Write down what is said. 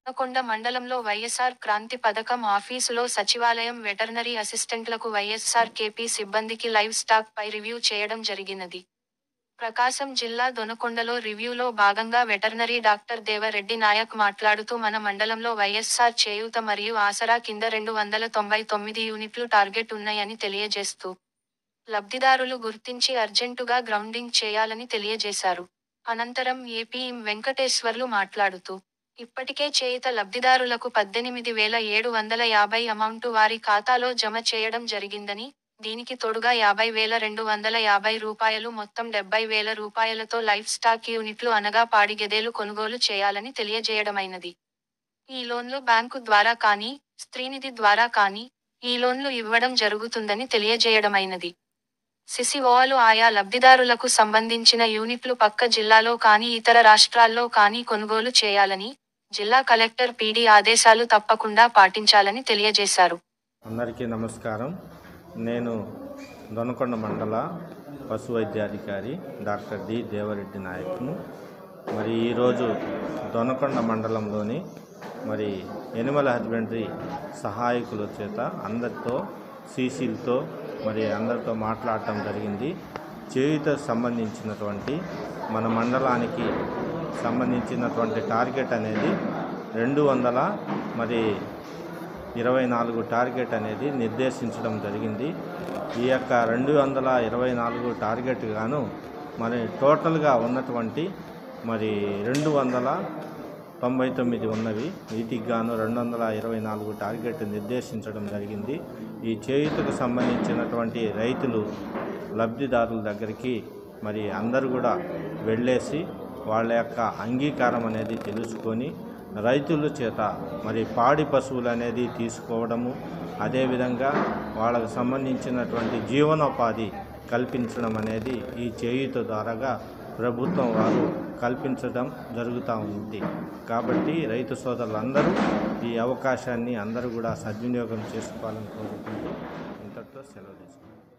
దొనకొండ మండలంలో వైఎస్ఆర్ క్రాంతి పథకం ఆఫీసులో సచివాలయం వెటర్నరీ అసిస్టెంట్లకు వైఎస్ఆర్ కేపీ సిబ్బందికి లైవ్ స్టాక్ పై రివ్యూ చేయడం జరిగినది ప్రకాశం జిల్లా దొనకొండలో రివ్యూలో భాగంగా వెటర్నరీ డాక్టర్ దేవరెడ్డి నాయక్ మాట్లాడుతూ మన మండలంలో వైఎస్ఆర్ చేయూత మరియు ఆసరా కింద రెండు వందల తొంభై తొమ్మిది యూనిట్లు టార్గెట్ ఉన్నాయని తెలియజేస్తూ లబ్ధిదారులు గుర్తించి అర్జెంటుగా గ్రౌండింగ్ చేయాలని తెలియజేశారు అనంతరం ఏపీఎం వెంకటేశ్వర్లు మాట్లాడుతూ ఇప్పటికే చేయుత లబ్ధిదారులకు పద్దెనిమిది వేల ఏడు వందల యాభై అమౌంటు వారి ఖాతాలో జమ చేయడం జరిగిందని దీనికి తోడుగా యాభై వేల రెండు వందల యాభై రూపాయలు మొత్తం డెబ్బై వేల రూపాయలతో లైఫ్ స్టాక్ యూనిట్లు అనగా పాడి గెదెలు కొనుగోలు చేయాలని తెలియజేయడమైనది ఈ లోన్లు బ్యాంకు ద్వారా కానీ స్త్రీనిధి ద్వారా కానీ ఈ లోన్లు ఇవ్వడం జరుగుతుందని తెలియజేయడమైనది సిసిఓలు ఆయా లబ్ధిదారులకు సంబంధించిన యూనిట్లు పక్క జిల్లాలో కానీ ఇతర రాష్ట్రాల్లో కానీ కొనుగోలు చేయాలని జిల్లా కలెక్టర్ పీడీ ఆదేశాలు తప్పకుండా పాటించాలని తెలియజేశారు అందరికీ నమస్కారం నేను దొనకొండ మండల పశు వైద్యాధికారి డాక్టర్ డి దేవరెడ్డి నాయక్ను మరి ఈరోజు దొనకొండ మండలంలోని మరి ఎనిమల్ హస్బెండరీ సహాయకుల చేత అందరితో సీసీలతో మరి అందరితో మాట్లాడటం జరిగింది చేయుత సంబంధించినటువంటి మన మండలానికి సంబంధించినటువంటి టార్గెట్ అనేది రెండు వందల మరి ఇరవై నాలుగు టార్గెట్ అనేది నిర్దేశించడం జరిగింది ఈ యొక్క రెండు వందల ఇరవై నాలుగు టార్గెట్ గాను మరి టోటల్గా ఉన్నటువంటి మరి రెండు వందల తొంభై తొమ్మిది ఉన్నవి వీటికి గాను రెండు వందల ఇరవై నాలుగు టార్గెట్ నిర్దేశించడం జరిగింది ఈ చేయుతకు సంబంధించినటువంటి రైతులు లబ్ధిదారుల దగ్గరికి మరి అందరూ కూడా వెళ్ళేసి వాళ్ళ యొక్క అంగీకారం అనేది తెలుసుకొని రైతుల చేత మరి పాడి పశువులు అనేది తీసుకోవడము అదేవిధంగా వాళ్ళకు సంబంధించినటువంటి జీవనోపాధి కల్పించడం అనేది ఈ చేయుత ద్వారాగా ప్రభుత్వం వారు కల్పించడం జరుగుతూ ఉంది కాబట్టి రైతు సోదరులందరూ ఈ అవకాశాన్ని అందరూ కూడా సద్వినియోగం చేసుకోవాలని కోరుకుంటూ ఇంతటితో సెలవు తీసుకుంటాం